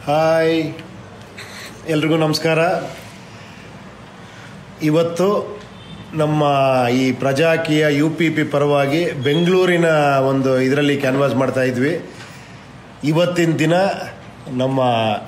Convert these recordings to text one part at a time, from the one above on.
Hi ಎಲ್ರಿಗೂ ನಮಸ್ಕಾರ ಇವತ್ತು ನಮ್ಮ ಈ ಪ್ರಜಾಕೀಯ ಯು ಪಿ ಪಿ ಪರವಾಗಿ ಬೆಂಗಳೂರಿನ ಒಂದು ಇದರಲ್ಲಿ ಕ್ಯಾನ್ವಾಸ್ ಮಾಡ್ತಾ ಇದ್ವಿ ಇವತ್ತಿನ ದಿನ ನಮ್ಮ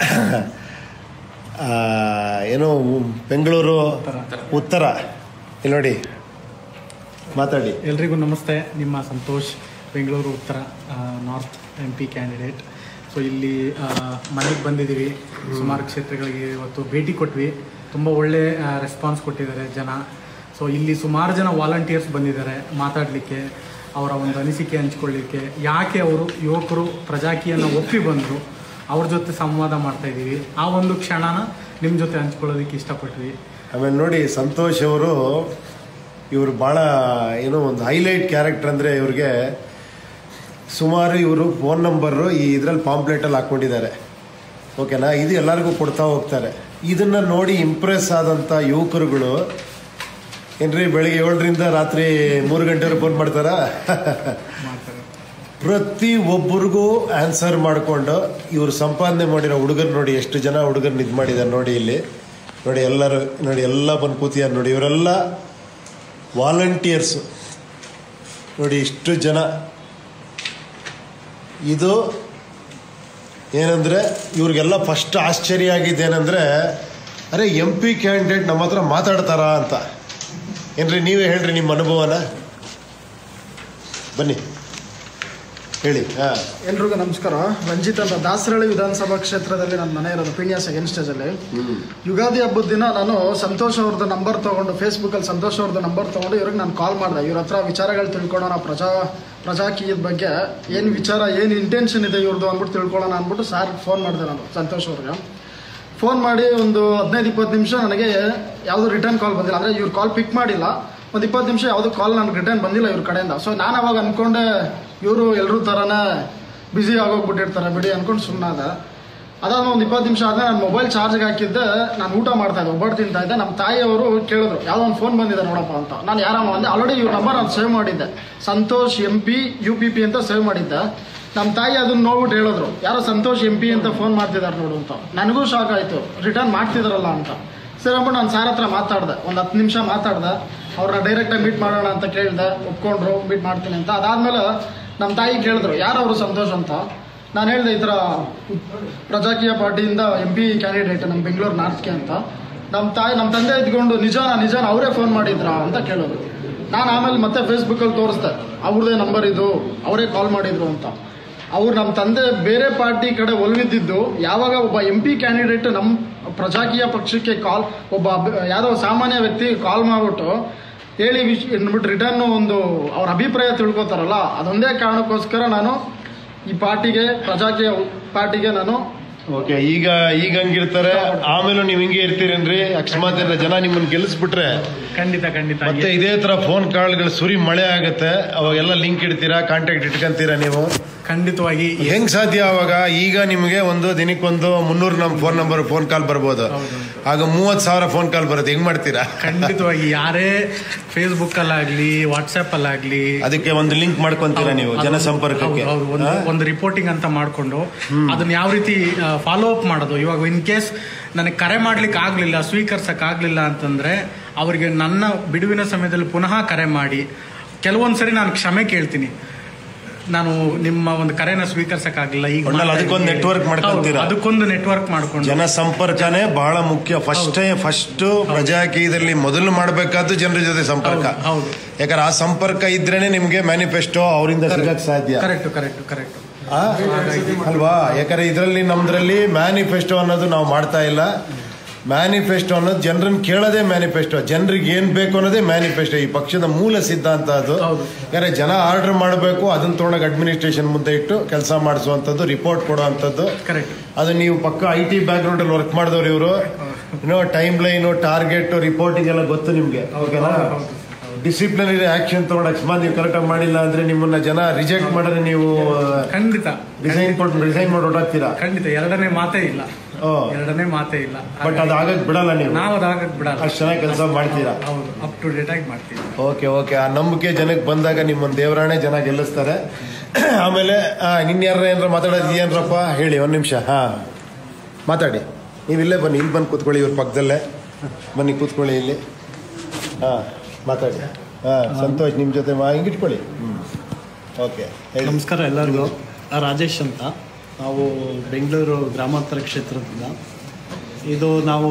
ಆ, ಏನು ಬೆಂಗಳೂರು ಉತ್ತರ ಇಲ್ಲಿ ನೋಡಿ ಮಾತಾಡಿ ಎಲ್ರಿಗೂ ನಮಸ್ತೆ ನಿಮ್ಮ ಸಂತೋಷ್ ಬೆಂಗಳೂರು ಉತ್ತರ north M P candidate so ಇಲ್ಲಿ ಮನೆಗೆ ಬಂದಿದ್ದೀವಿ ಸುಮಾರು ಕ್ಷೇತ್ರಗಳಿಗೆ ಇವತ್ತು ಭೇಟಿ ಕೊಟ್ವಿ ತುಂಬ ಒಳ್ಳೆ ರೆಸ್ಪಾನ್ಸ್ ಕೊಟ್ಟಿದ್ದಾರೆ ಜನ ಸೊ ಇಲ್ಲಿ ಸುಮಾರು ಜನ ವಾಲಂಟಿಯರ್ಸ್ ಬಂದಿದ್ದಾರೆ ಮಾತಾಡಲಿಕ್ಕೆ ಅವರ ಒಂದು ಅನಿಸಿಕೆ ಹಂಚ್ಕೊಳ್ಳಿಕ್ಕೆ ಯಾಕೆ ಅವರು ಯುವಕರು ಪ್ರಜಾಕಿಯನ್ನು ಒಪ್ಪಿ ಬಂದರು ಅವ್ರ ಜೊತೆ ಸಂವಾದ ಮಾಡ್ತಾ ಇದ್ದೀವಿ ಆ ಒಂದು ಕ್ಷಣನ ನಿಮ್ಮ ಜೊತೆ ಹಂಚ್ಕೊಳ್ಳೋದಕ್ಕೆ ಇಷ್ಟಪಟ್ವಿ ಆಮೇಲೆ ನೋಡಿ ಸಂತೋಷ್ ಅವರು ಇವರು ಭಾಳ ಏನೋ ಒಂದು ಹೈಲೈಟ್ ಕ್ಯಾರೆಕ್ಟರ್ ಅಂದರೆ ಇವ್ರಿಗೆ ಸುಮಾರು ಇವರು ಫೋನ್ ನಂಬರು ಈ ಇದರಲ್ಲಿ ಪಾಂಪ್ಲೆಟಲ್ಲಿ ಹಾಕ್ಕೊಂಡಿದ್ದಾರೆ ಓಕೆನಾ ಇದು ಎಲ್ಲರಿಗೂ ಕೊಡ್ತಾ ಹೋಗ್ತಾರೆ ಇದನ್ನು ನೋಡಿ ಇಂಪ್ರೆಸ್ ಆದಂಥ ಯುವಕರುಗಳು ಏನ್ರಿ ಬೆಳಿಗ್ಗೆ ಏಳರಿಂದ ರಾತ್ರಿ ಮೂರು ಗಂಟೆವರೆಗೆ ಫೋನ್ ಮಾಡ್ತಾರಾ ಮಾಡ್ತಾರೆ ಪ್ರತಿ ಒಬ್ಬರಿಗೂ ಆನ್ಸರ್ ಮಾಡಿಕೊಂಡು ಇವರು ಸಂಪಾದನೆ ಮಾಡಿರೋ ಹುಡುಗರು ನೋಡಿ ಎಷ್ಟು ಜನ ಹುಡುಗರನ್ನ ಇದು ಮಾಡಿದ್ದಾರೆ ನೋಡಿ ಇಲ್ಲಿ ನೋಡಿ ಎಲ್ಲರೂ ನೋಡಿ ಎಲ್ಲ ಬಂದು ಕೂತಿದ್ದಾರೆ ನೋಡಿ ಇವರೆಲ್ಲ ವಾಲಂಟಿಯರ್ಸು ನೋಡಿ ಇಷ್ಟು ಜನ ಇದು ಏನಂದರೆ ಇವ್ರಿಗೆಲ್ಲ ಫಸ್ಟ್ ಆಶ್ಚರ್ಯ ಆಗಿದ್ದೇನೆಂದರೆ ಅರೆ ಎಂ ಪಿ ಕ್ಯಾಂಡಿಡೇಟ್ ನಮ್ಮ ಹತ್ರ ಮಾತಾಡ್ತಾರಾ ಅಂತ ಏನ್ರಿ ನೀವೇ ಹೇಳ್ರಿ ನಿಮ್ಮ ಅನುಭವನ ಬನ್ನಿ ಹೇಳಿ ಹಾಂ ಎಲ್ರಿಗೂ ನಮಸ್ಕಾರ ರಂಜಿತ್ ಅಂತ ದಾಸರಳ್ಳಿ ವಿಧಾನಸಭಾ ಕ್ಷೇತ್ರದಲ್ಲಿ ನನ್ನ ಮನೆ ಇರೋದು ಪಿಣಿಯ ಸೆಕೆಂಡ್ ಸ್ಟೇಜಲ್ಲಿ ಯುಗಾದಿ ಹಬ್ಬದ ದಿನ ನಾನು ಸಂತೋಷ್ ಅವ್ರದ್ದು ನಂಬರ್ ತೊಗೊಂಡು ಫೇಸ್ಬುಕ್ಕಲ್ಲಿ ಸಂತೋಷ್ ಅವ್ರದ್ದು ನಂಬರ್ ತೊಗೊಂಡು ಇವ್ರಿಗೆ ನಾನು ಕಾಲ್ ಮಾಡಿದೆ ಇವ್ರ ಹತ್ರ ವಿಚಾರಗಳು ತಿಳ್ಕೊಳ್ಳೋಣ ಪ್ರಜಾ ಪ್ರಜಾಕೀಯದ ಬಗ್ಗೆ ಏನು ವಿಚಾರ ಏನು ಇಂಟೆನ್ಷನ್ ಇದೆ ಇವ್ರದ್ದು ಅಂದ್ಬಿಟ್ಟು ತಿಳ್ಕೊಳ್ಳೋಣ ಅಂದ್ಬಿಟ್ಟು ಸಾರ್ ಫೋನ್ ಮಾಡಿದೆ ನಾನು ಸಂತೋಷ್ ಅವ್ರಿಗೆ ಫೋನ್ ಮಾಡಿ ಒಂದು ಹದಿನೈದು ಇಪ್ಪತ್ತು ನಿಮಿಷ ನನಗೆ ಯಾವುದೋ ರಿಟರ್ನ್ ಕಾಲ್ ಬಂದಿಲ್ಲ ಅಂದರೆ ಇವ್ರು ಕಾಲ್ ಪಿಕ್ ಮಾಡಿಲ್ಲ ಒಂದು ಇಪ್ಪತ್ತು ನಿಮಿಷ ಯಾವುದೋ ಕಾಲ್ ನನಗೆ ರಿಟರ್ನ್ ಬಂದಿಲ್ಲ ಇವ್ರ ಕಡೆಯಿಂದ ಸೊ ನಾನು ಅವಾಗ ಅಂದ್ಕೊಂಡೆ ಇವರು ಎಲ್ಲರೂ ಥರನೇ ಬ್ಯುಸಿ ಆಗೋಗ್ಬಿಟ್ಟಿರ್ತಾರೆ ಬಿಡಿ ಅಂದ್ಕೊಂಡು ಸುಮ್ಮನಾದ ಅದಾದ ಒಂದು ಇಪ್ಪತ್ತು ನಿಮಿಷ ಆದ್ಮೇಲೆ ನಾನು ಮೊಬೈಲ್ ಚಾರ್ಜ್ಗೆ ಹಾಕಿದ್ದೆ ನಾನು ಊಟ ಮಾಡ್ತಾ ಇದ್ದೆ ಒಬ್ಬಟ್ಟು ತಿಂತಾ ಇದ್ದೆ ನಮ್ಮ ತಾಯಿಯವರು ಕೇಳಿದ್ರು ಯಾವುದೋ ಒಂದು ಫೋನ್ ಬಂದಿದೆ ನೋಡಪ್ಪ ಅಂತ ನಾನು ಯಾರಮ್ಮ ಅಂದೆ ಆಲ್ರೆಡಿ ಇವ್ರ ನಂಬರ್ ನಾನು ಸೇವ್ ಮಾಡಿದ್ದೆ Santosh M P U P P ಅಂತ ಸೇವ್ ಮಾಡಿದ್ದೆ ನಮ್ಮ ತಾಯಿ ಅದನ್ನ ನೋಡ್ಬಿಟ್ಟು ಹೇಳಿದ್ರು ಯಾರೋ ಸಂತೋಷ್ ಎಂ ಪಿ ಅಂತ ಫೋನ್ ಮಾಡ್ತಿದ್ದಾರೆ ನೋಡು ಅಂತ ನನಗೂ ಶಾಕ್ ಆಯಿತು ರಿಟರ್ನ್ ಮಾಡ್ತಿದಾರಲ್ಲ ಅಂತ ಸರಿ ಅಂದ್ಬಿಟ್ಟು ನಾನು ಸಾರ್ ಹತ್ರ ಮಾತಾಡಿದೆ ಒಂದು ಹತ್ತು ನಿಮಿಷ ಮಾತಾಡಿದೆ ಅವ್ರನ್ನ ಡೈರೆಕ್ಟಾಗಿ ಮೀಟ್ ಮಾಡೋಣ ಅಂತ ಕೇಳಿದೆ ಒಪ್ಕೊಂಡ್ರು ಮೀಟ್ ಮಾಡ್ತೀನಿ ಅಂತ ಅದಾದಮೇಲೆ ನಮ್ಮ ತಾಯಿ ಕೇಳಿದ್ರು ಯಾರು ಅವರು ಸಂತೋಷ್ ಅಂತ ನಾನು ಹೇಳಿದೆ ಈ ಥರ ಪ್ರಜಾಕೀಯ ಪಾರ್ಟಿಯಿಂದ ಎಂ ಪಿ ಕ್ಯಾಂಡಿಡೇಟ್ ನಮ್ಮ ಬೆಂಗಳೂರು ನಾರ್ತ್ಗೆ ಅಂತ ನಮ್ಮ ತಾಯಿ ನಮ್ಮ ತಂದೆ ಇದ್ಕೊಂಡು ನಿಜಾನ ನಿಜಾನ ಅವರೇ ಫೋನ್ ಮಾಡಿದ್ರಾ ಅಂತ ಕೇಳೋದು ನಾನು ಆಮೇಲೆ ಮತ್ತೆ ಫೇಸ್ಬುಕ್ಕಲ್ಲಿ ತೋರಿಸ್ದೆ ಅವ್ರದ್ದೇ ನಂಬರ್ ಇದು ಅವರೇ ಕಾಲ್ ಮಾಡಿದ್ರು ಅಂತ ಅವ್ರು ನಮ್ಮ ತಂದೆ ಬೇರೆ ಪಾರ್ಟಿ ಕಡೆ ಒಲವಿದ್ದಿದ್ದು ಯಾವಾಗ ಒಬ್ಬ ಎಂ ಪಿ ಕ್ಯಾಂಡಿಡೇಟ್ ನಮ್ಮ ಪ್ರಜಾಕೀಯ ಪಕ್ಷಕ್ಕೆ ಕಾಲ್ ಒಬ್ಬ ಅಭಿ- ಯಾವುದೋ ಸಾಮಾನ್ಯ ವ್ಯಕ್ತಿ ಕಾಲ್ ಮಾಡಿಬಿಟ್ಟು ಹೇಳಿ ವಿಷ್ ಅಂದ್ಬಿಟ್ಟು ರಿಟರ್ನ್ ಒಂದು ಅವ್ರ ಅಭಿಪ್ರಾಯ ತಿಳ್ಕೊತಾರಲ್ಲ ಅದೊಂದೇ ಕಾರಣಕ್ಕೋಸ್ಕರ ನಾನು ಈ ಪಾರ್ಟಿಗೆ ಪ್ರಜಾಕೀಯ ಪಾರ್ಟಿಗೆ ನಾನು ಓಕೆ ಈಗ ಈಗ ಹಂಗಿರ್ತಾರೆ ಆಮೇಲೂ ನೀವು ಹಿಂಗೆ ಇರ್ತೀರೇನ್ರಿ ಅಕಸ್ಮಾತ್ ಏನಾರ ಜನ ನಿಮ್ಮನ್ನ ಗೆಲ್ಲಿಸ್ಬಿಟ್ರೆ ಖಂಡಿತ ಖಂಡಿತ ಮತ್ತೆ ಇದೇ ತರ ಫೋನ್ ಕಾಲ್ಗಳು ಸುರಿ ಮಳೆ ಆಗುತ್ತೆ ಅವಾಗೆಲ್ಲ ಲಿಂಕ್ ಇಡ್ತೀರಾ ಕಾಂಟ್ಯಾಕ್ಟ್ ಇಟ್ಕೊಂತೀರಾ ನೀವು ಖಂಡಿತವಾಗಿ ಹೆಂಗ್ ಸಾಧ್ಯ ಅವಾಗ ಈಗ ನಿಮಗೆ ಒಂದು ದಿನಕ್ಕೊಂದು ಮುನ್ನೂರು ನಮ್ಮ ಫೋನ್ ನಂಬರ್ ಫೋನ್ ಕಾಲ್ ಬರ್ಬೋದು ಆಗ ಮೂವತ್ತು ಸಾವಿರ ಫೋನ್ ಕಾಲ್ ಬರುತ್ತೆ ಹೆಂಗ್ ಮಾಡ್ತೀರಾ ಖಂಡಿತವಾಗಿ ಯಾರೇ ಫೇಸ್ಬುಕ್ ಅಲ್ಲಾಗ್ಲಿ ವಾಟ್ಸ್ಆಪ್ ಅಲ್ಲಾಗ್ಲಿ ಅದಕ್ಕೆ ಒಂದು ಲಿಂಕ್ ಮಾಡ್ಕೊಂತೀರಾ ನೀವು ಹೌದು, ಜನಸಂಪರ್ಕಕ್ಕೆ ಹೌದು, ಹೌದು. ಒಂದು ಹಾ? ಒಂದು ರಿಪೋರ್ಟಿಂಗ್ ಅಂತ ಮಾಡ್ಕೊಂಡು ಅದನ್ನ ಯಾವ ರೀತಿ ಫಾಲೋ ಅಪ್ ಮಾಡೋದು ಇವಾಗ ಇನ್ ಕೇಸ್ ನನಗೆ ಕರೆ ಮಾಡ್ಲಿಕ್ಕೆ ಆಗ್ಲಿಲ್ಲ ಸ್ವೀಕರಿಸಕ್ ಆಗ್ಲಿಲ್ಲ ಅಂತಂದ್ರೆ ಅವರಿಗೆ ನನ್ನ ಬಿಡುವಿನ ಸಮಯದಲ್ಲಿ ಪುನಃ ಕರೆ ಮಾಡಿ ಕೆಲವೊಂದ್ಸರಿ ನಾನು ಕ್ಷಮೆ ಕೇಳ್ತೀನಿ ನಾನು ನಿಮ್ಮ ಒಂದು ಕರೆನ ಸ್ವೀಕರಿಸಕ್ ಆಗ್ಲಿಲ್ಲ ಈಗ ಒಟ್ನಲ್ಲಿ ಮಾಡ್ತಾ ಅದಕ್ಕೊಂದು ಇದ್ದೀನಿ. network ಮಾಡ್ಕೊಂತೀರಾ? ಹೌದು, ಅದಕ್ಕೊಂದು ನೆಟ್ವರ್ಕ್ ಮಾಡ್ಕೊಂಡು ಜನಸಂಪರ್ಕನೇ ಬಹಳ ಮುಖ್ಯ ಫಸ್ಟ್ ಫಸ್ಟ್ ಪ್ರಜಾಕೀಯದಲ್ಲಿ ಮೊದಲು ಮಾಡಬೇಕಾದ್ದು ಜನರ ಜೊತೆ ಸಂಪರ್ಕ ಹೌದು, ಹೌದು. ಯಾಕಂದ್ರೆ ಆ ಸಂಪರ್ಕ ಇದ್ರೇನೆ ನಿಮ್ಗೆ ಮ್ಯಾನಿಫೆಸ್ಟೋ ಅವರಿಂದ ಸಿಗಕ್ ಸಾಧ್ಯ ಕರೆಕ್ಟ್ ಕರೆಕ್ಟ್ ಕರೆಕ್ಟ್ ಆ? ಅಲ್ವಾ ಯಾಕಂದ್ರೆ ಇದರಲ್ಲಿ ನಮ್ದ್ರಲ್ಲಿ ಮ್ಯಾನಿಫೆಸ್ಟೋ ಅನ್ನೋದು ನಾವು ಮಾಡ್ತಾ ಇಲ್ಲ ಮ್ಯಾನಿಫೆಸ್ಟೋ ಅನ್ನೋದು ಜನರನ್ನ ಕೇಳೋದೇ ಮ್ಯಾನಿಫೆಸ್ಟೋ ಜನರಿಗೆ ಏನ್ ಬೇಕು ಅನ್ನೋದೇ ಮ್ಯಾನಿಫೆಸ್ಟೋ ಈ ಪಕ್ಷದ ಮೂಲ ಸಿದ್ಧಾಂತ ಅದು ಹೌದು. ಯಾಕಂದ್ರೆ ಜನ ಆರ್ಡರ್ ಮಾಡಬೇಕು ಅದನ್ನ ತೊಗೊಂಡಾಗ ಅಡ್ಮಿನಿಸ್ಟ್ರೇಷನ್ ಮುಂದೆ ಇಟ್ಟು ಕೆಲಸ ಮಾಡಿಸುವಂಥದ್ದು ರಿಪೋರ್ಟ್ ಕೊಡುವಂಥದ್ದು ಕರೆಕ್ಟ್ ಅದು ನೀವು ಪಕ್ಕ ಐ ಟಿ ಬ್ಯಾಕ್ಗ್ರೌಂಡ್ ಅಲ್ಲಿ ವರ್ಕ್ ಮಾಡಿದವ್ರು ಇವರು ಏನೋ ಟೈಮ್ ಲೈನು ಟಾರ್ಗೆಟ್ ರಿಪೋರ್ಟಿಂಗ್ ಎಲ್ಲ ಗೊತ್ತು ನಿಮ್ಗೆ ಓಕೆನಾ ಡಿಸಿಪ್ಲಿನರಿ ಆಕ್ಷನ್ ತಗೊಂಡು ಅಕಸ್ಮಾತ್ ನೀವು ಕರೆಕ್ಟಾಗಿ ಮಾಡಿಲ್ಲ ಅಂದ್ರೆ ನಿಮ್ಮನ್ನ ಜನ ರಿಜೆಕ್ಟ್ ಮಾಡಿದ್ರೆ ನೀವು ಖಂಡಿತ ಡಿಸೈನ್ ಕೊಟ್ಟು ಡಿಸೈನ್ ಮಾಡಿ ಹೊರಟಾಗ್ತೀರಾ ಖಂಡಿತ ಎರಡನೇ ಮಾತೇ ಇಲ್ಲ ಎರಡನೇ ಮಾತೇ ಇಲ್ಲ ಬಟ್ ಅದು ಆಗಕ್ ಬಿಡಲ್ಲ ನೀವು ನಾವು ಅದಾಗಕ್ ಬಿಡಲ್ಲ ಅಷ್ಟು ಚೆನ್ನಾಗಿ ಕೆಲಸ ಮಾಡ್ತೀರಾ ಹೌದು ಅಪ್ ಟು ಡೇಟ್ ಆಗಿ ಮಾಡ್ತೀವಿ ಓಕೆ ಓಕೆ ಆ ನಂಬಿಕೆ ಜನಕ್ಕೆ ಬಂದಾಗ ನಿಮ್ಮನ್ನ ದೇವರಾಣೆ ಜನ ಗೆಲ್ಲಿಸ್ತಾರೆ ಆಮೇಲೆ ಆ, ನಿನ್ ಯಾರ ಏನಾರ ಮಾತಾಡೋದು ಏನ್ರಪ್ಪ ಹೇಳಿ ಒಂದ್ ನಿಮಿಷ ಹಾ ಮಾತಾಡಿ ನೀವು ಇಲ್ಲೇ ಬನ್ನಿ ಇಲ್ಲಿ ಬಂದು ಕೂತ್ಕೊಳ್ಳಿ ಇವ್ರ ಪಕ್ಕದಲ್ಲೇ ಬನ್ನಿ ಕೂತ್ಕೊಳ್ಳಿ ಇಲ್ಲಿ ಹಾಂ ಮಾತಾಡಿ ಹಾಂ ಸಂತೋಷ್ ನಿಮ್ಮ ಜೊತೆ ಮಾ ಹಿಂಗಿಟ್ಕೊಳ್ಳಿ ಹ್ಞೂ ಓಕೆ ಹೇಳಿ ನಮಸ್ಕಾರ ಎಲ್ಲರಿಗೂ ರಾಜೇಶ್ ಅಂತ ನಾವು ಬೆಂಗಳೂರು ಗ್ರಾಮಾಂತರ ಕ್ಷೇತ್ರದಿಂದ ಇದು ನಾವು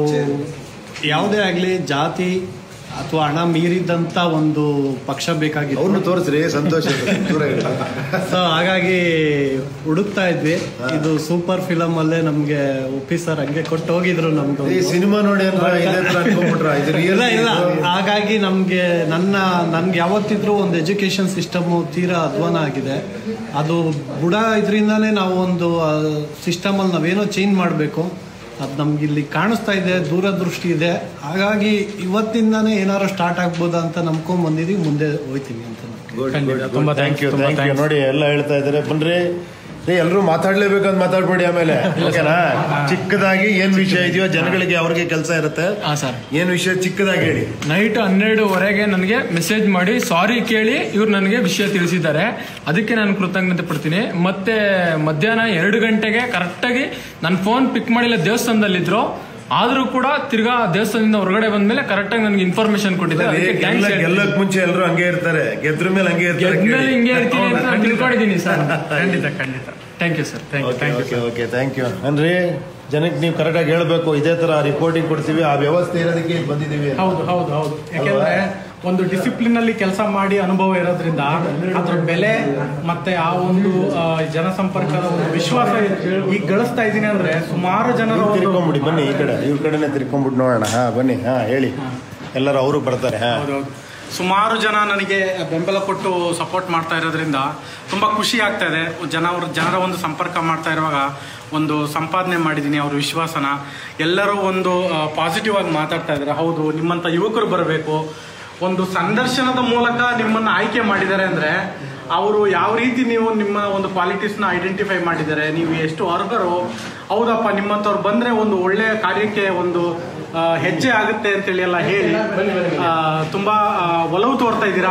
ಯಾವುದೇ ಆಗಲಿ ಜಾತಿ ಅಥವಾ ಹಣ ಮೀರಿದಂಥ ಒಂದು ಪಕ್ಷ ಬೇಕಾಗಿತ್ತು ಅವ್ರನ್ನ ತೋರಿಸ್ರಿ ಸಂತೋಷ ದೂರ ಇಡಿ. ಸೊ ಹಾಗಾಗಿ ಹುಡುಕ್ತಾ ಇದ್ವಿ ಇದು ಸೂಪರ್ ಫಿಲಮ್ ಅಲ್ಲೇ ನಮ್ಗೆ ಒಪ್ಪಿ ಸರ್ ಹಂಗೆ ಕೊಟ್ಟು ಹೋಗಿದ್ರು ನಮ್ದು ಈ ಸಿನಿಮಾ ನೋಡಿ ಅಂದ್ರೆ ಇದೇ ಥರ ಅನ್ಕೊಂಡ್ಬಿಟ್ರ ಇದು ಇಲ್ಲ ರಿಯಲ್ ಇಲ್ಲ ಹಾಗಾಗಿ ನಮ್ಗೆ ನನ್ನ ನನ್ಗೆ ಯಾವತ್ತಿದ್ರೂ ಒಂದು ಎಜುಕೇಶನ್ ಸಿಸ್ಟಮ್ ತೀರಾ ಅಧ್ವಾನ ಆಗಿದೆ ಅದು ಬುಡ ಇದರಿಂದಾನೇ ನಾವು ಒಂದು ಸಿಸ್ಟಮ್ ಅಲ್ಲಿ ನಾವೇನೋ ಚೇಂಜ್ ಮಾಡಬೇಕು ಅದು ನಮ್ಗೆ ಇಲ್ಲಿ ಕಾಣಿಸ್ತಾ ಇದೆ ದೂರದೃಷ್ಟಿ ಇದೆ ಹಾಗಾಗಿ ಇವತ್ತಿಂದಾನೇ ಏನಾದ್ರು ಸ್ಟಾರ್ಟ್ ಆಗ್ಬೋದಾ ಅಂತ ನಂಬ್ಕೊಂಡ್ ಬಂದಿದೀವಿ ಮುಂದೆ ಹೋಯ್ತೀನಿ ಅಂತ ನಾನು ಖಂಡಿತ. ತುಂಬಾ ಥ್ಯಾಂಕ್ ಯು thanks, ತುಂಬಾ ಥ್ಯಾಂಕ್ ಯು thanks. ನೋಡಿ ಎಲ್ಲ ಹೇಳ್ತಾ ಇದ್ದಾರೆ ಬನ್ರಿ ಏ ಎಲ್ಲರೂ ಮಾತಾಡ್ಲೇಬೇಕಂತ ಮಾತಾಡ್ಬೇಡಿ ಆಮೇಲೆ ಓಕೆನಾ ಚಿಕ್ಕದಾಗಿ ಏನ್ ವಿಷಯ ಇದೆಯೋ ಜನಗಳಿಗೆ ಅವ್ರಿಗೆ ಕೆಲಸ ಇರುತ್ತೆ ಹಾಂ ಸರ್ ಏನ್ ವಿಷಯ ಚಿಕ್ಕದಾಗಿ ಹೇಳಿ ನೈಟ್ ಹನ್ನೆರಡುವರೆಗೆ ನನಗೆ ಮೆಸೇಜ್ ಮಾಡಿ ಸಾರಿ ಕೇಳಿ ಇವ್ರು ನನಗೆ ವಿಷಯ ತಿಳಿಸಿದ್ದಾರೆ ಅದಕ್ಕೆ ನಾನು ಕೃತಜ್ಞತೆ ಪಡ್ತೀನಿ ಮತ್ತೆ ಮಧ್ಯಾಹ್ನ ಎರಡು ಗಂಟೆಗೆ ಕರೆಕ್ಟಾಗಿ ನನ್ನ ಫೋನ್ ಪಿಕ್ ಮಾಡಿಲ್ಲ ದೇವಸ್ಥಾನದಲ್ಲಿದ್ರು ಆದ್ರೂ ಕೂಡ ತಿರ್ಗಾ ದೇವಸ್ಥಾನದಿಂದ ಹೊರಗಡೆ ಬಂದ್ಮೇಲೆ ಕರೆಕ್ಟಾಗಿ ನನಗೆ ಇನ್ಫಾರ್ಮೇಶನ್ ಕೊಟ್ಟಿದ್ದಾರೆ ಅದಕ್ಕೆ ಗೆಲ್ಲ ಥ್ಯಾಂಕ್ಸ್ ಗೆಲ್ಲಕ್ ಮುಂಚೆ ಎಲ್ಲರೂ ಹಂಗೆ ಇರ್ತಾರೆ ಗೆದ್ರ ಮೇಲೆ ಹಂಗೆ ಇರ್ತಾರೆ ಗೆದ್ಮೇಲೆ ಹಿಂಗೆ ಇರ್ತೀನಿ ಅಂತ ನಾನು ತಿಳ್ಕೊಂಡಿದ್ದೀನಿ ಸರ್ ಖಂಡಿತ ಖಂಡಿತ thank you sir thank you okay okay okay thank you ಅನ್ರಿ ಜನಕ್ಕೆ ನೀವು ಕರೆಕ್ಟಾಗಿ ಹೇಳ್ಬೇಕು ಇದೇ ತರ ರಿಪೋರ್ಟಿಂಗ್ ಕೊಡ್ತೀವಿ ಆ ವ್ಯವಸ್ಥೆ ಇರೋದಕ್ಕೆ ಇಲ್ಲಿ ಬಂದಿದ್ದೀವಿ ಅಂತ. ಹೌದು ಹೌದು ಹೌದು ಯಾಕೆಂದ್ರೆ ಒಂದು ಡಿಸಿಪ್ಲಿನ್ ಅಲ್ಲಿ ಕೆಲಸ ಮಾಡಿ ಅನುಭವ ಇರೋದ್ರಿಂದ ಅದ್ರ ಬೆಲೆ ಮತ್ತೆ ಆ ಒಂದು ಆ, ಜನಸಂಪರ್ಕದ ಒಂದು ವಿಶ್ವಾಸ ಈಗ ಗಳಿಸ್ತಾ ಇದ್ದೀನಿ ಅಂದ್ರೆ ಸುಮಾರು ಜನರ ನೀವು ಒಂದು ತಿರ್ಕೊಂಬಿಡಿ ಬನ್ನಿ ಈ ಕಡೆ ಇವ್ರ ಕಡೆನೆ ತಿರ್ಕೊಂಬಿಟ್ಟು ನೋಡೋಣ ಹಾ ಬನ್ನಿ ಹಾ ಹೇಳಿ ಎಲ್ಲರೂ ಅವರು ಬರ್ತಾರೆ ಹಾ ಹೌದೌದು ಸುಮಾರು ಜನ ನನಗೆ ಬೆಂಬಲ ಕೊಟ್ಟು ಸಪೋರ್ಟ್ ಮಾಡ್ತಾ ಇರೋದ್ರಿಂದ ತುಂಬ ಖುಷಿ ಆಗ್ತಾ ಇದೆ ಜನ ಅವ್ರ ಜನರ ಒಂದು ಸಂಪರ್ಕ ಮಾಡ್ತಾ ಇರುವಾಗ ಒಂದು ಸಂಪಾದನೆ ಮಾಡಿದ್ದೀನಿ ಅವ್ರ ವಿಶ್ವಾಸನ ಎಲ್ಲರೂ ಒಂದು ಪಾಸಿಟಿವ್ ಆಗಿ ಮಾತಾಡ್ತಾ ಇದ್ದಾರೆ ಹೌದು ನಿಮ್ಮಂಥ ಯುವಕರು ಬರಬೇಕು ಒಂದು ಸಂದರ್ಶನದ ಮೂಲಕ ನಿಮ್ಮನ್ನು ಆಯ್ಕೆ ಮಾಡಿದ್ದಾರೆ ಅಂದರೆ ಅವರು ಯಾವ ರೀತಿ ನೀವು ನಿಮ್ಮ ಒಂದು ಕ್ವಾಲಿಟೀಸ್ನ ಐಡೆಂಟಿಫೈ ಮಾಡಿದ್ದಾರೆ ನೀವು ಎಷ್ಟು ಅರ್ಹರು ಹೌದಪ್ಪ ನಿಮ್ಮಂಥವ್ರು ಬಂದರೆ ಒಂದು ಒಳ್ಳೆಯ ಕಾರ್ಯಕ್ಕೆ ಒಂದು ಆ, ಹೆಜ್ಜೆ ಆಗುತ್ತೆ ಅಂತೇಳಿ ಎಲ್ಲ ಹೇಳಿ ಆ, ತುಂಬಾ ಆ, ಒಲವು ತೋರ್ತಾ ಇದ್ದೀರಾ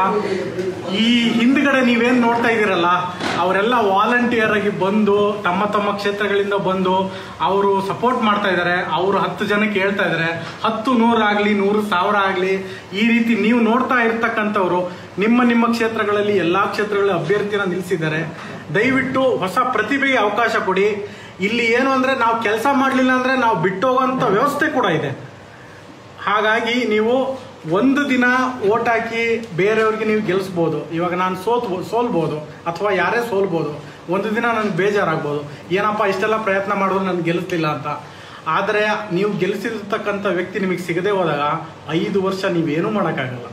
ಈ ಹಿಂದ್ಗಡೆ ನೀವೇನ್ ನೋಡ್ತಾ ಇದ್ದೀರಲ್ಲ ಅವರೆಲ್ಲ ವಾಲಂಟಿಯರ್ ಆಗಿ ಬಂದು ತಮ್ಮ ತಮ್ಮ ಕ್ಷೇತ್ರಗಳಿಂದ ಬಂದು ಅವರು ಸಪೋರ್ಟ್ ಮಾಡ್ತಾ ಇದ್ದಾರೆ ಅವರು ಹತ್ತು ಜನಕ್ಕೆ ಹೇಳ್ತಾ ಇದ್ದಾರೆ ಹತ್ತು ನೂರಾಗ್ಲಿ ನೂರು ಸಾವಿರ ಆಗಲಿ ಈ ರೀತಿ ನೀವು ನೋಡ್ತಾ ಇರ್ತಕ್ಕಂಥವ್ರು ನಿಮ್ಮ ನಿಮ್ಮ ಕ್ಷೇತ್ರಗಳಲ್ಲಿ ಎಲ್ಲಾ ಕ್ಷೇತ್ರಗಳ ಅಭ್ಯರ್ಥಿನ ನಿಲ್ಲಿಸಿದ್ದಾರೆ ದಯವಿಟ್ಟು ಹೊಸ ಪ್ರತಿಭೆಗೆ ಅವಕಾಶ ಕೊಡಿ ಇಲ್ಲಿ ಏನು ಅಂದ್ರೆ ನಾವು ಕೆಲಸ ಮಾಡಲಿಲ್ಲ ಅಂದ್ರೆ ನಾವು ಬಿಟ್ಟೋಗುವಂತ ವ್ಯವಸ್ಥೆ ಕೂಡ ಇದೆ ಹಾಗಾಗಿ ನೀವು ಒಂದು ದಿನ ಓಟ್ ಹಾಕಿ ಬೇರೆಯವ್ರಿಗೆ ನೀವು ಗೆಲ್ಲಿಸ್ಬೋದು ಇವಾಗ ನಾನು ಸೋತ್ ಸೋಲ್ಬೋದು ಅಥವಾ ಯಾರೇ ಸೋಲ್ಬೋದು ಒಂದು ದಿನ ನನಗೆ ಬೇಜಾರಾಗ್ಬೋದು ಏನಪ್ಪ ಇಷ್ಟೆಲ್ಲ ಪ್ರಯತ್ನ ಮಾಡಿದ್ರು ನನಗೆ ಗೆಲ್ಲಿಸ್ಲಿಲ್ಲ ಅಂತ ಆದರೆ ನೀವು ಗೆಲ್ಲಿಸಿರ್ತಕ್ಕಂಥ ವ್ಯಕ್ತಿ ನಿಮಗೆ ಸಿಗದೆ ಹೋದಾಗ ಐದು ವರ್ಷ ನೀವೇನೂ ಮಾಡೋಕ್ಕಾಗಲ್ಲ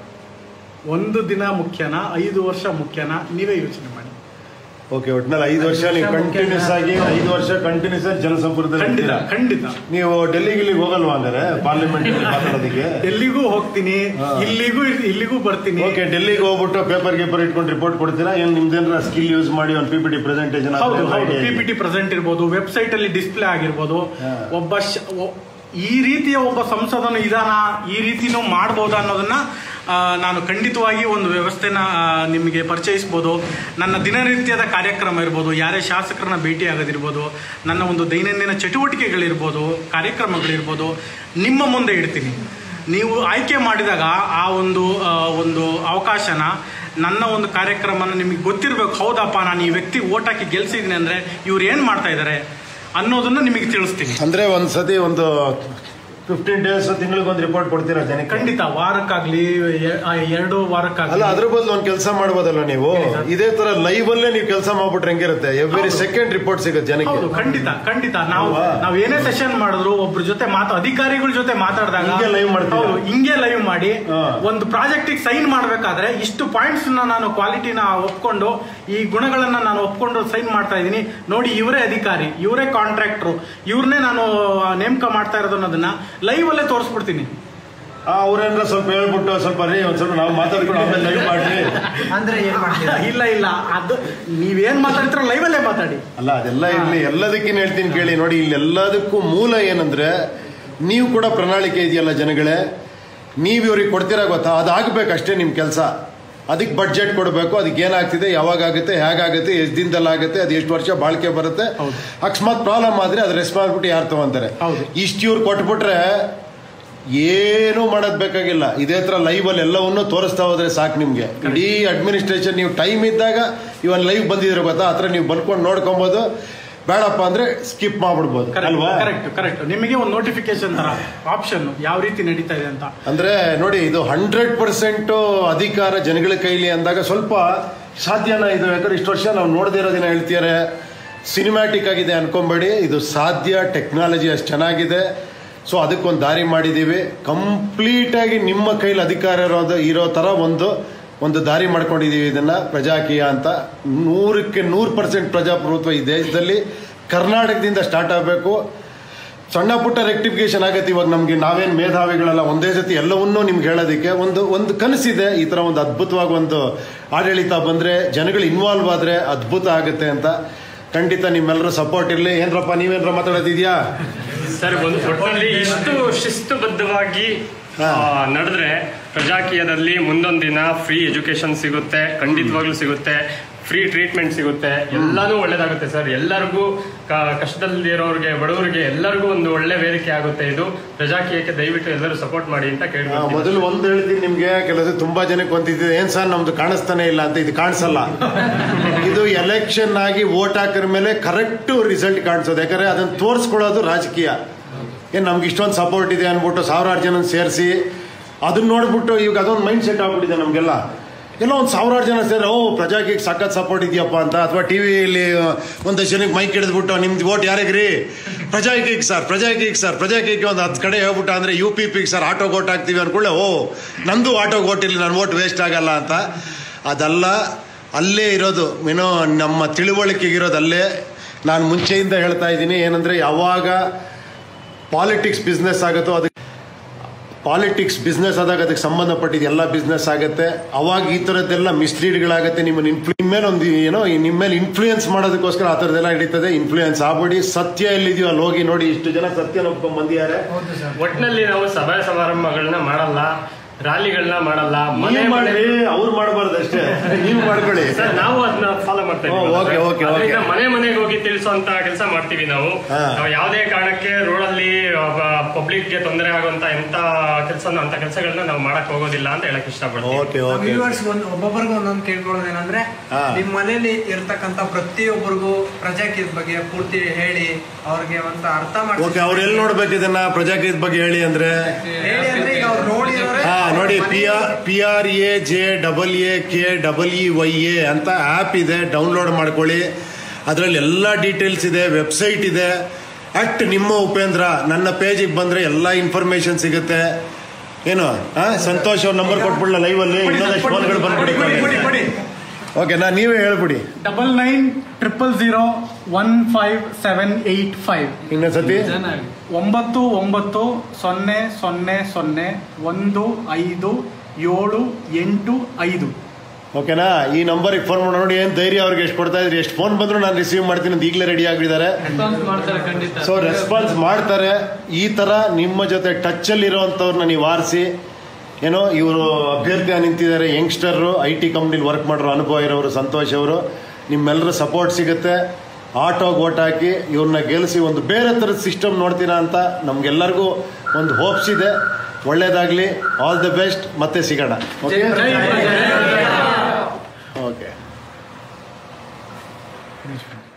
ಒಂದು ದಿನ ಮುಖ್ಯನಾ ಐದು ವರ್ಷ ಮುಖ್ಯನಾ ನೀವೇ ಯೋಚನೆ ಮಾಡಿ ಓಕೆ ಒಟ್ನಲ್ಲಿ ಐದು ವರ್ಷ ನೀವು ಕಂಟಿನ್ಯೂಸ್ ಆಗಿ ಐದು ವರ್ಷ ಕಂಟಿನ್ಯೂಸ್ ಆಗಿ ಜನಸಂಪರ್ಕದಲ್ಲಿ ಖಂಡಿತ ಇರ್ತೀರಾ. ಖಂಡಿತ ನೀವು ಡೆಲ್ಲಿಗೆ ಇಲ್ಲಿಗೆ ಹೋಗಲ್ವಾ ಹಂಗಾರೆ ಪಾರ್ಲಿಮೆಂಟ್ ಮಾತಾಡೋದಕ್ಕೆ ಎಲ್ಲಿಗೂ ಹೋಗ್ತೀನಿ ಹಾ. ಇಲ್ಲಿಗೂ ಇಲ್ಲಿಗೂ ಬರ್ತೀನಿ ಓಕೆ ಡೆಲ್ಲಿಗೆ ಹೋಗ್ಬಿಟ್ಟು ಪೇಪರ್ ಗೇಪರ್ ಇಟ್ಕೊಂಡು ರಿಪೋರ್ಟ್ ಕೊಡ್ತೀರಾ ಏನ್ ನಿಮ್ದೇನಾರ ಸ್ಕಿಲ್ ಯೂಸ್ ಮಾಡಿ ಒಂದು ಪಿ ಪಿ ಟಿ ಪ್ರೆಸೆಂಟೇಷನ್ ಹೌದು ಹೌದು ಪಿ ಪಿ ಟಿ ಪ್ರೆಸೆಂಟ್ ಇರ್ಬೋದು ವೆಬ್ಸೈಟ್ ಅಲ್ಲಿ ಡಿಸ್ಪ್ಲೇ ಆಗಿರ್ಬೋದು ಹಾ. ಒಬ್ಬ ಶ- ಒ- ಈ ರೀತಿಯ ಒಬ್ಬ ಸಂಸದನು ಇದಾನ ಈ ರೀತಿನೂ ಮಾಡ್ಬೋದಾ ಅನ್ನೋದನ್ನ ಆ, ನಾನು ಖಂಡಿತವಾಗಿ ಒಂದು ವ್ಯವಸ್ಥೆನ ಆ, ನಿಮಗೆ ಪರಿಚಯಿಸ್ಬೋದು ನನ್ನ ದಿನನಿತ್ಯದ ಕಾರ್ಯಕ್ರಮ ಇರ್ಬೋದು ಯಾರೇ ಶಾಸಕರನ್ನ ಭೇಟಿ ಆಗೋದಿರ್ಬೋದು ನನ್ನ ಒಂದು ದೈನಂದಿನ ಚಟುವಟಿಕೆಗಳಿರ್ಬೋದು ಕಾರ್ಯಕ್ರಮಗಳಿರ್ಬೋದು ನಿಮ್ಮ ಮುಂದೆ ಇಡ್ತೀನಿ ನೀವು ಆಯ್ಕೆ ಮಾಡಿದಾಗ ಆ ಒಂದು ಆ, ಒಂದು ಅವಕಾಶನ ನನ್ನ ಒಂದು ಕಾರ್ಯಕ್ರಮನ ನಿಮಗೆ ಗೊತ್ತಿರಬೇಕು ಹೌದಪ್ಪ ನಾನು ಈ ವ್ಯಕ್ತಿ ಓಟ್ ಹಾಕಿ ಗೆಲ್ಸಿದ್ದೀನಿ ಅಂದರೆ ಇವ್ರು ಏನು ಮಾಡ್ತಾ ಇದ್ದಾರೆ ಅನ್ನೋದನ್ನ ನಿಮಗೆ ತಿಳಿಸ್ತೀನಿ ಅಂದ್ರೆ ಒಂದ್ ಸತಿ ಒಂದು ಫಿಫ್ಟೀನ್ ಡೇಸ್ ತಿಂಗಳಿಗೆ ಒಂದು ರಿಪೋರ್ಟ್ ಕೊಡ್ತೀರಾ ಜನಕ್ಕೆ ಖಂಡಿತ ವಾರಕ್ಕಾಗ್ಲಿ ಎ- ಆ, ಎರಡು ಅಲ್ಲ ವಾರಕ್ಕಾಗಲಿ ಅದ್ರ ಬದಲು ಒಂದ್ ಕೆಲಸ ಮಾಡ್ಬೋದಲ್ಲ ನೀವು ಇದೇ ತರ ಲೈವ್ ಅಲ್ಲೇ ನೀವು ಕೆಲಸ ಮಾಡ್ಬಿಟ್ರೆ ಹೆಂಗಿರುತ್ತೆ ಎವ್ರಿ ಸೆಕೆಂಡ್ ರಿಪೋರ್ಟ್ ಸಿಗುತ್ತೆ ಜನಕ್ಕೆ ಹೌದು ಖಂಡಿತ ಖಂಡಿತ ನಾವು ಅಲ್ವಾ? ನಾವು ಏನೇ ಸೆಷನ್ ಮಾಡಿದ್ರು ಒಬ್ರ ಜೊತೆ ಮಾತು ಅಧಿಕಾರಿಗಳ ಜೊತೆ ಮಾತಾಡಿದಾಗ ಹಿಂಗೆ live ಮಾಡ್ತೀರಾ? ಹೌದು ಹಿಂಗೆ ಲೈವ್ ಮಾಡಿ ಹಾ. ಒಂದು ಪ್ರಾಜೆಕ್ಟ್ ಸೈನ್ ಮಾಡ್ಬೇಕಾದ್ರೆ ಇಷ್ಟು ಪಾಯಿಂಟ್ಸ್ ನಾನು ಕ್ವಾಲಿಟಿನ ಒಪ್ಕೊಂಡು ಈ ಗುಣಗಳನ್ನ ನಾನು ಒಪ್ಕೊಂಡು ಸೈನ್ ಮಾಡ್ತಾ ಇದ್ದೀನಿ ನೋಡಿ ಇವರೇ ಅಧಿಕಾರಿ ಇವರೇ ಕಾಂಟ್ರಾಕ್ಟ್ರು ಇವ್ರನ್ನೇ ನಾನು ನೇಮಕ ಮಾಡ್ತಾ ಇರೋದು ಅನ್ನೋದನ್ನ ಲೈವ್ ಅಲ್ಲೇ ತೋರಿಸ್ಬಿಡ್ತೀನಿ ಆ ಅವ್ರೇನಾರ ಸ್ವಲ್ಪ ಹೇಳ್ಬಿಟ್ಟು ಸ್ವಲ್ಪ ರೀ ಒಂದ್ ಸ್ವಲ್ಪ ನಾವು ಮಾತಾಡ್ಕೊಂಡು ಆಮೇಲೆ ಲೈವ್ ಮಾಡ್ರಿ ಅಂದ್ರೆ ಏನ್ ಮಾಡ್ತೀರಾ ಇಲ್ಲ ಇಲ್ಲ ಅದು ನೀವೇನ್ ಮಾತಾಡ್ತೀರೋ ಲೈವ್ ಅಲ್ಲೇ ಮಾತಾಡಿ ಅಲ್ಲ ಅದೆಲ್ಲ ಇರ್ಲಿ ಎಲ್ಲದಕ್ಕಿಂತ ಹೇಳ್ತೀನಿ ಕೇಳಿ ನೋಡಿ ಇಲ್ಲಿ ಎಲ್ಲದಕ್ಕೂ ಮೂಲ ಏನಂದ್ರೆ ನೀವು ಕೂಡ ಪ್ರಣಾಳಿಕೆ ಇದೆಯಲ್ಲ ಜನಗಳೇ ನೀವು ಇವ್ರಿಗೆ ಕೊಡ್ತೀರಾ ಗೊತ್ತಾ ಅದಾಗಬೇಕಷ್ಟೇ ನಿಮ್ಮ ಕೆಲಸ ಅದಕ್ಕೆ ಬಡ್ಜೆಟ್ ಕೊಡಬೇಕು ಅದಕ್ಕೆ ಏನಾಗ್ತಿದೆ ಯಾವಾಗ ಆಗುತ್ತೆ ಹೇಗಾಗುತ್ತೆ ಎಷ್ಟು ದಿನದಲ್ಲಿ ಆಗುತ್ತೆ ಅದು ಎಷ್ಟು ವರ್ಷ ಬಾಳಿಕೆ ಬರುತ್ತೆ ಅಕಸ್ಮಾತ್ ಪ್ರಾಬ್ಲಮ್ ಆದ್ರೆ ಅದು ರೆಸ್ಪಾನ್ಸಿಬಿಲಿಟಿ ಯಾರು ತಗೊಂತಾರೆ ಹೌದು. ಇಷ್ಟು ಇವ್ರು ಕೊಟ್ಬಿಟ್ರೆ ಏನು ಮಾಡೋದ್ ಬೇಕಾಗಿಲ್ಲ ಇದೇ ತರ ಲೈವ್ ಅಲ್ಲಿ ಎಲ್ಲವನ್ನೂ ತೋರಿಸ್ತಾ ಹೋದ್ರೆ ಸಾಕು ನಿಮ್ಗೆ ಇಡೀ ಅಡ್ಮಿನಿಸ್ಟ್ರೇಷನ್ ನೀವು ಟೈಮ್ ಇದ್ದಾಗ ಇವನ್ ಲೈವ್ ಬಂದಿದ್ರೆ ಗೊತ್ತಾ ಹತ್ರ ನೀವು ಬಂದ್ಕೊಂಡು ನೋಡ್ಕೊಬೋದು ಬೇಡಪ್ಪ ಅಂದ್ರೆ ಸ್ಕಿಪ್ ಮಾಡ್ಬಿಡ್ಬೋದು ಅಲ್ವಾ ಕರೆಕ್ಟ್ ಕರೆಕ್ಟ್ ನಿಮಗೆ ಒಂದು ನೋಟಿಫಿಕೇಶನ್ ತರ ಆಪ್ಷನ್ ಯಾವ ರೀತಿ ನಡೀತಾ ಇದೆ ಅಂತ ಅಂದ್ರೆ ನೋಡಿ ಇದು ಹಂಡ್ರೆಡ್ ಪರ್ಸೆಂಟ್ ಅಧಿಕಾರ ಜನಗಳ ಕೈಲಿ ಅಂದಾಗ ಸ್ವಲ್ಪ ಸಾಧ್ಯನಾ ಇದು ಯಾಕಂದ್ರೆ ಇಷ್ಟು ವರ್ಷ ನಾವು ನೋಡದೇ ಇರೋದಿನ ಹೇಳ್ತಿದ್ದಾರೆ ಸಿನಿಮ್ಯಾಟಿಕ್ ಆಗಿದೆ ಅನ್ಕೊಂಬೇಡಿ ಇದು ಸಾಧ್ಯ ಟೆಕ್ನಾಲಜಿ ಅಷ್ಟು ಚೆನ್ನಾಗಿದೆ ಸೊ ಅದಕ್ಕೊಂದು ದಾರಿ ಮಾಡಿದ್ದೀವಿ ಕಂಪ್ಲೀಟ್ ಆಗಿ ನಿಮ್ಮ ಕೈಲಿ ಅಧಿಕಾರ ಇರೋದು ಇರೋ ಥರ ಒಂದು ಒಂದು ದಾರಿ ಮಾಡ್ಕೊಂಡಿದ್ದೀವಿ ಇದನ್ನ ಪ್ರಜಾಕೀಯ ಅಂತ ನೂರಕ್ಕೆ ನೂರು ಪರ್ಸೆಂಟ್ ಪ್ರಜಾಪ್ರಭುತ್ವ ಈ ದೇಶದಲ್ಲಿ ಕರ್ನಾಟಕದಿಂದ ಸ್ಟಾರ್ಟ್ ಆಗಬೇಕು ಸಣ್ಣ ಪುಟ್ಟ ರೆಕ್ಟಿಫಿಕೇಶನ್ ಆಗತ್ತೆ ಇವಾಗ ನಮ್ಗೆ ನಾವೇನ್ ಮೇಧಾವಿಗಳೆಲ್ಲ ಒಂದೇ ಜೊತೆ ಎಲ್ಲವನ್ನೂ ನಿಮ್ಗೆ ಹೇಳೋದಕ್ಕೆ ಒಂದು ಒಂದು ಕನಸಿದೆ ಈ ತರ ಒಂದು ಅದ್ಭುತವಾಗಿ ಒಂದು ಆಡಳಿತ ಬಂದ್ರೆ ಜನಗಳು ಇನ್ವಾಲ್ವ್ ಆದ್ರೆ ಅದ್ಭುತ ಆಗುತ್ತೆ ಅಂತ ಖಂಡಿತ ನಿಮ್ಮೆಲ್ಲರ ಸಪೋರ್ಟ್ ಇರಲಿ ಏನ್ರಪ್ಪ ನೀವೇನ್ರ ಮಾತಾಡೋದಿದ್ಯಾ ಸರ್ ಒಂದು ಒಟ್ಟಲ್ಲಿ ಇಷ್ಟು ಶಿಸ್ತುಬದ್ಧವಾಗಿ ಹಾ. ಆ, ನಡೆದ್ರೆ ಪ್ರಜಾಕೀಯದಲ್ಲಿ ಮುಂದೊಂದು ದಿನ ಫ್ರೀ ಎಜುಕೇಶನ್ ಸಿಗುತ್ತೆ ಖಂಡಿತವಾಗ್ಲೂ ಸಿಗುತ್ತೆ ಫ್ರೀ ಟ್ರೀಟ್ಮೆಂಟ್ ಸಿಗುತ್ತೆ ಎಲ್ಲಾನು ಒಳ್ಳೇದಾಗುತ್ತೆ ಸರ್ ಎಲ್ಲರಿಗೂ ಕ- ಕಷ್ಟದಲ್ಲಿರೋರಿಗೆ ಬಡವರಿಗೆ ಎಲ್ಲರಿಗೂ ಒಂದು ಒಳ್ಳೆ ವೇದಿಕೆ ಆಗುತ್ತೆ ಇದು ಪ್ರಜಾಕೀಯಕ್ಕೆ ದಯವಿಟ್ಟು ಎಲ್ಲರೂ ಸಪೋರ್ಟ್ ಮಾಡಿ ಅಂತ ಆ, ಕೇಳ್ಬೋದು ಮೊದಲು ಒಂದು ಹೇಳ್ತೀನಿ ನಿಮ್ಗೆ ಕೆಲಸ ತುಂಬಾ ಜನಕ್ಕೆ ಒಂದಿದೆ ಏನ್ ಸರ್ ನಮ್ದು ಕಾಣಿಸ್ತಾನೆ ಇಲ್ಲ ಅಂತ ಇದು ಕಾಣಿಸಲ್ಲ ಇದು ಎಲೆಕ್ಷನ್ ಆಗಿ ವೋಟ್ ಹಾಕಿದ ಮೇಲೆ ಕರೆಕ್ಟ್ ರಿಸಲ್ಟ್ ಕಾಣಿಸೋದು ಯಾಕಂದ್ರೆ ಅದನ್ನ ತೋರಿಸ್ಕೊಳ್ಳೋದು ರಾಜಕೀಯ ಏನ್ ನಮ್ಗೆ ಇಷ್ಟೊಂದು ಸಪೋರ್ಟ್ ಇದೆ ಅನ್ಬಿಟ್ಟು ಸಾವಿರಾರು ಜನ ಸೇರಿಸಿ ಅದನ್ನ ನೋಡ್ಬಿಟ್ಟು ಈಗ ಅದೊಂದು ಮೈಂಡ್ ಸೆಟ್ ಆಗ್ಬಿಟ್ಟಿದೆ ನಮ್ಗೆಲ್ಲ ಎಲ್ಲ ಒಂದು ಸಾವಿರಾರು ಜನ ಸೇರಿ ಓ ಪ್ರಜಾಕೀಯ ಸಖತ್ ಸಪೋರ್ಟ್ ಇದೆಯಪ್ಪ ಅಂತ ಅಥವಾ ಟಿವಿಯಲ್ಲಿ ಒಂದಷ್ಟು ಜನಕ್ಕೆ ಮೈಕ್ ಹಿಡಿದ್ಬಿಟ್ಟು ನಿಮ್ದು ಓಟ್ ಯಾರಿಗ್ರಿ ಪ್ರಜಾಕೀಯಕ್ಕೆ ಸರ್ ಪ್ರಜಾಕೀಯಕ್ಕೆ ಸರ್ ಪ್ರಜಾಕೀಯಕ್ಕೆ ಒಂದು ಹತ್ತು ಕಡೆ ಹೇಳ್ಬಿಟ್ಟು ಅಂದ್ರೆ ಯು ಪಿ ಪಿಗೆ ಸರ್ ಆಟೋ ಓಟ್ ಹಾಕ್ತೀವಿ ಅನ್ಕೊಳ್ಳೆ ಓ ನಂದು ಆಟೋ ಓಟ್ ಇಲ್ಲಿ ನನ್ನ ಓಟ್ ವೇಸ್ಟ್ ಆಗಲ್ಲ ಅಂತ ಅದಲ್ಲ ಅಲ್ಲೇ ಇರೋದು ಏನೋ ನಮ್ಮ ತಿಳುವಳಿಕೆಗಿರೋದು ಅಲ್ಲೇ ನಾನು ಮುಂಚೆಯಿಂದ ಹೇಳ್ತಾ ಇದ್ದೀನಿ ಏನಂದ್ರೆ ಯಾವಾಗ ಪಾಲಿಟಿಕ್ಸ್ ಬಿಸ್ನೆಸ್ ಆಗುತ್ತೋ ಅದಕ್ಕೆ ಪಾಲಿಟಿಕ್ಸ್ ಬಿಸ್ನೆಸ್ ಆದಾಗ ಅದಕ್ಕೆ ಸಂಬಂಧಪಟ್ಟಿದ್ದು ಎಲ್ಲ ಬಿಸ್ನೆಸ್ ಆಗುತ್ತೆ ಅವಾಗ ಈ ಥರದ್ದೆಲ್ಲ ಮಿಸ್ಲೀಡ್ಗಳಾಗುತ್ತೆ ನಿಮ್ಮನ್ನ ಇನ್ಫ್ಲು ನಿಮ್ಮ ಮೇಲೆ ಒಂದು ಏನೋ ಈ ನಿಮ್ಮ ಮೇಲೆ ಇನ್ಫ್ಲೂಯೆನ್ಸ್ ಮಾಡೋದಕ್ಕೋಸ್ಕರ ಆ ಥರದ್ದೆಲ್ಲ ಹಿಡಿತದೆ ಇನ್ಫ್ಲೂಯೆನ್ಸ್ ಆಗ್ಬಿಡಿ ಸತ್ಯ ಎಲ್ಲಿದೆಯೋ ಅಲ್ಲಿ ಹೋಗಿ ನೋಡಿ ಇಷ್ಟು ಜನ ಸತ್ಯನ ಒಪ್ಕೊಂಡ್ ಬಂದಿದ್ದಾರೆ ಒಟ್ಟಿನಲ್ಲಿ ನಾವು ಸಭೆ ಸಮಾರಂಭಗಳನ್ನ ಮಾಡಲ್ಲ ರ್ಯಾಲಿಗಳನ್ನ ಮಾಡಲ್ಲ ಮನೆ ನೀವು ಮಾಡ್ರಿ ಅವ್ರು ಮಾಡಬಾರ್ದು ಅಷ್ಟೇ ನೀವು ಮಾಡ್ಕೊಳ್ಳಿ ಸರ್ ನಾವು ಅದನ್ನ ಫಾಲೋ ಮಾಡ್ತಾ ಓ, okay, okay, ಅದರಿಂದ okay. ಮನೆ ಮನೆಗೆ ಹೋಗಿ ತಿಳಿಸುವಂತ ಕೆಲಸ ಮಾಡ್ತೀವಿ ನಾವು ಹಾ. ನಾವು ಯಾವುದೇ ಕಾರಣಕ್ಕೆ ರೋಡ್ ಅಲ್ಲಿ ಪಬ್ಲಿಕ್ ಗೆ ತೊಂದರೆ ಆಗುವಂತ ಎಂತ ಕೆಲಸ ಅಂತ ಕೆಲಸಗಳನ್ನ ನಾವು ಮಾಡಕ್ ಹೋಗೋದಿಲ್ಲ ಅಂತ ಹೇಳಕ್ ಇಷ್ಟಪಡ್ತೀವಿ ಓಕೆ ಓಕೆ ವ್ಯೂವರ್ಸ್ ಒಂದು ಒಬ್ಬೊಬ್ಬರಿಗೂ ಒಂದೊಂದು ಕೇಳ್ಕೊಳ್ಳೋದೇನಂದ್ರೆ ಹಾ. ನಿಮ್ ಮನೇಲಿ ಇರ್ತಕ್ಕಂತ ಪ್ರತಿಯೊಬ್ಬರಿಗೂ ಪ್ರಜಾಕೀಯದ ಬಗ್ಗೆ ಪೂರ್ತಿ ಹೇಳಿ ಅವ್ರಿಗೆ ಒಂದು ಅರ್ಥ ಮಾಡಿ ಓಕೆ ಅವ್ರು ಎಲ್ಲಿ ನೋಡ್ಬೇಕು ಇದನ್ನ ಪ್ರಜಾಕೀಯದ ಬಗ್ಗೆ ಹೇಳಿ ಅಂದ್ರೆ ಹೇಳಿ ಅಂದ್ರೆ ಈಗ ಅವ್ರು ನೋಡಿದ್ರೆ ಹಾ ನೋಡಿ P R P R A J double A K double E Y A ಅಂತ ಆ್ಯಪ್ ಇದೆ ಡೌನ್ಲೋಡ್ ಮಾಡ್ಕೊಳ್ಳಿ ಅದರಲ್ಲಿ ಎಲ್ಲ ಡೀಟೇಲ್ಸ್ ಇದೆ ವೆಬ್ಸೈಟ್ ಇದೆ ಅಟ್ ನಿಮ್ಮ ಉಪೇಂದ್ರ ನನ್ನ ಪೇಜಿಗೆ ಬಂದ್ರೆ ಎಲ್ಲ ಇನ್ಫಾರ್ಮೇಶನ್ ಸಿಗುತ್ತೆ ಏನು ಹಾ ಸಂತೋಷ್ ಅವ್ರ ನಂಬರ್ ಕೊಟ್ಬಿಡ್ಲ ಲೈವ್ ಅಲ್ಲಿ ಇನ್ನೊಂದಷ್ಟು ಫೋನ್ಗಳು ಬಂದ್ಬಿಡಿ ಓಕೆ ನಾ ನೀವೇ ಹೇಳ್ಬಿಡಿ double nine triple zero one five seven eight five ಇನ್ನೊಂದ್ಸತಿ ಒಂಬತ್ತು ಒಂಬತ್ತು ಸೊನ್ನೆ ಸೊನ್ನೆ ಸೊನ್ನೆ ಒಂದು ಐದು ಏಳು ಎಂಟು ಐದು ಓಕೆನಾ ಈ ನಂಬರಿಗೆ ಫೋನ್ ಮಾಡಿ ನೋಡಿ ಏನು ಧೈರ್ಯ ಅವ್ರಿಗೆ ಎಷ್ಟು ಕೊಡ್ತಾ ಇದ್ರಿ ಎಷ್ಟು ಫೋನ್ ಬಂದ್ರು ನಾನು ರಿಸೀವ್ ಮಾಡ್ತೀನಿ ಅಂತ ಈಗಲೇ ರೆಡಿ ಆಗಿದ್ದಾರೆ ಮಾಡ್ತಾರೆ ಖಂಡಿತ ಸೊ ರೆಸ್ಪಾನ್ಸ್ ಮಾಡ್ತಾರೆ ಈ ತರ ನಿಮ್ಮ ಜೊತೆ ಟಚ್ ಅಲ್ಲಿ ಇರುವಂತವ್ರನ್ನ ನೀವು ಆರಿಸಿ ಏನೋ ಇವರು ಅಭ್ಯರ್ಥಿ ನಿಂತಿದ್ದಾರೆ ಯಂಗ್ಸ್ಟರ್ ಐ ಟಿ ಕಂಪ್ನಿಲಿ ವರ್ಕ್ ಮಾಡಿರೋ ಅನುಭವ ಇರೋರು ಸಂತೋಷ್ ಅವರು ನಿಮ್ಮೆಲ್ಲರ ಸಪೋರ್ಟ್ ಸಿಗುತ್ತೆ ಆಟೋಗೆ ಓಟ್ ಹಾಕಿ ಇವ್ರನ್ನ ಗೆಲ್ಲಿಸಿ ಒಂದು ಬೇರೆ ಥರದ ಸಿಸ್ಟಮ್ ನೋಡ್ತೀರಾ ಅಂತ ನಮ್ಗೆಲ್ಲರಿಗೂ ಒಂದು ಹೋಪ್ಸ್ ಇದೆ ಒಳ್ಳೇದಾಗ್ಲಿ ಆಲ್ ದಿ ಬೆಸ್ಟ್ ಮತ್ತೆ ಸಿಗೋಣ ಓಕೆ ಓಕೆ